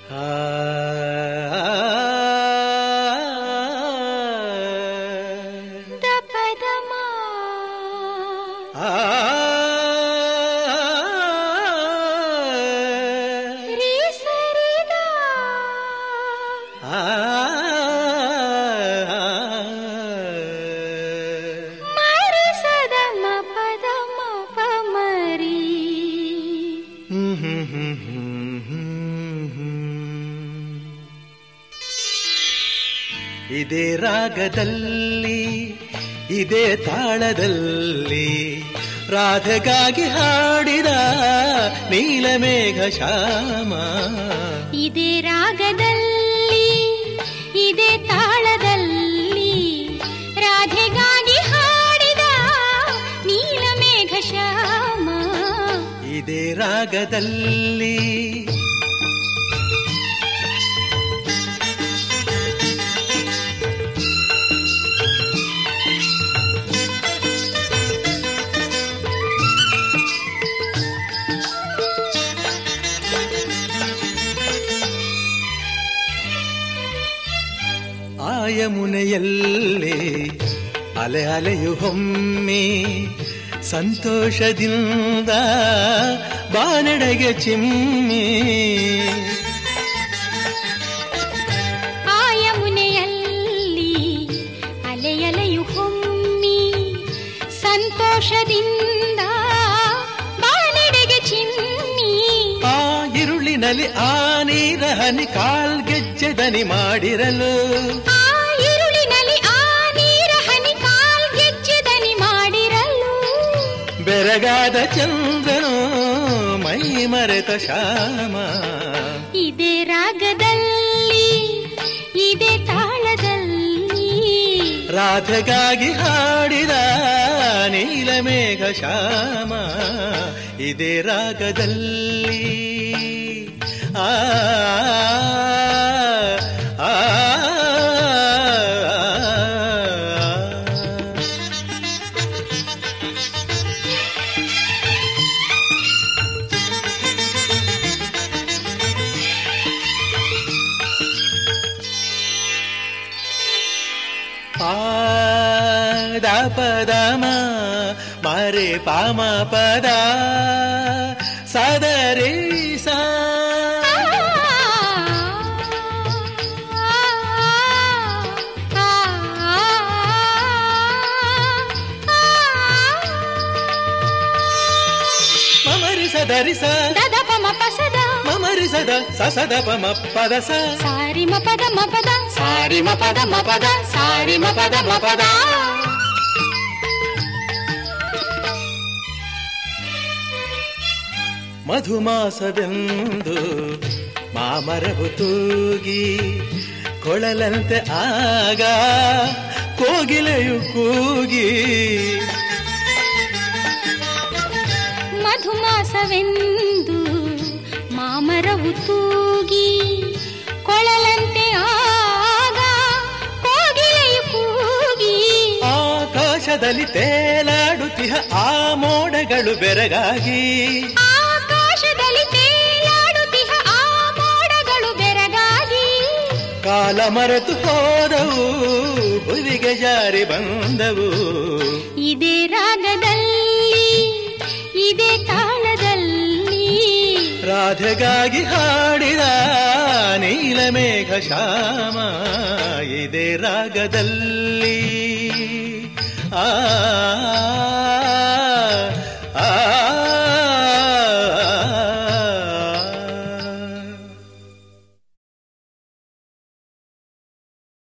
ದಪದಮ ರೀ ಸರಿದ ಮರಿ ಸದ ಮ ಪದ ಮ ಪ ಮರಿ ಇದೇ ರಾಗದಲ್ಲಿ ಇದೇ ತಾಳದಲ್ಲಿ ರಾಧೆಗಾಗಿ ಹಾಡಿದ ನೀಲಮೇಘ ಶ್ಯಾಮ ಇದೇ ರಾಗದಲ್ಲಿ ಇದೇ ತಾಳದಲ್ಲಿ ರಾಧೆಗಾಗಿ ಹಾಡಿದ ನೀಲಮೇಘ ಶ್ಯಾಮ ಇದೇ ರಾಗದಲ್ಲಿ ಆಯಮುನೆಯಲ್ಲಿ ಅಲೆ ಅಲೆಯು ಹೊಮ್ಮೆ ಸಂತೋಷದಿಂದ ಬಾನಡೆಗೆ ಚಿಮ್ಮಿ ಆ ಯಮುನೆಯಲ್ಲಿ ಅಲೆಯಲೆಯು ಹೊಮ್ಮಿ ಸಂತೋಷದಿಂದ ಬಾನೆಡೆಗೆ ಚಿಮ್ಮಿ ಆ ಇರುಳಿನಲ್ಲಿ ಆ ನೀರ ಹನಿ ಕಾಲ್ಗೆಜ್ಜೆ ದನಿ ಮಾಡಿರಲು ಆ ഇരുളിನಲ್ಲಿ ಆ ನೀರ ಹನಿ ಕಾಲ್ಗೆಜ್ಜೆ ದನಿ ಮಾಡಿರಲು ಬೆರಗಾದ ಚಂದ್ರನು ಮೈ ಮರೆತ ಶ್ಯಾಮ ಇದೇ ರಾಗದಲ್ಲಿ ಇದೇ ತಾಳದಲ್ಲಿ ರಾಧೆಗಾಗಿ ಹಾಡಿದ ನೀಲಮೇಘ ಶ್ಯಾಮ ಇದೇ ರಾಗದಲ್ಲಿ ಆ ಆ, ಪಾದ ಪದಮ ಮರೆ ಪಾಮ ಪದ ಸದರಿ ಸಾ ಮಮರಿ ಸದರಿ ಸ ದದ ಪಮ ಪಸದ ಮಮರಿ ಸದ ಸಸದ ಪಮ ಪದ ಸ ಸಾರಿ ಮ ಪದ ಮ ಪದ ಸಾರಿ ಮ ಪದ ಮ ಪದ ಸಾರಿ ಮ ಪದ ಮ ಪದ ಮಧುಮಾಸವೆಂದು ಮಾಮರವು ತೂಗಿ ಕೊಳಲಂತೆ ಆಗ ಕೋಗಿಲೆಯು ಕೂಗಿ ಮಧುಮಾಸವೆಂದು ಮಾಮರವು ತೂಗಿ ಕೊಳಲಂತೆ ಆಗ ಕೋಗಿಲೆಯು ಕೂಗಿ ಆಕಾಶದಲ್ಲಿ ತೇಲಾಡುತ್ತಿಹ ಆ ಮೋಡಗಳು ಬೆರಗಾಗಿ ಆಕಾಶದಲ್ಲಿ ತೇಲಾಡುತ್ತಿಹ ಆ ಮೋಡಗಳು ಬೆರಗಾಗಿ ಕಾಲ ಮರೆತು ಹೋದವು ಹುಲಿಗೆ ಜಾರಿ ಬಂದವು ಇದೇ ರಾಗದಲ್ಲಿ ಇದೇ ತಾಳದಲ್ಲಿ ರಾಧೆಗಾಗಿ ಹಾಡಿದ ನೀಲಮೇಘ ಶ್ಯಾಮ ಇದೇ ರಾಗದಲ್ಲಿ ಆ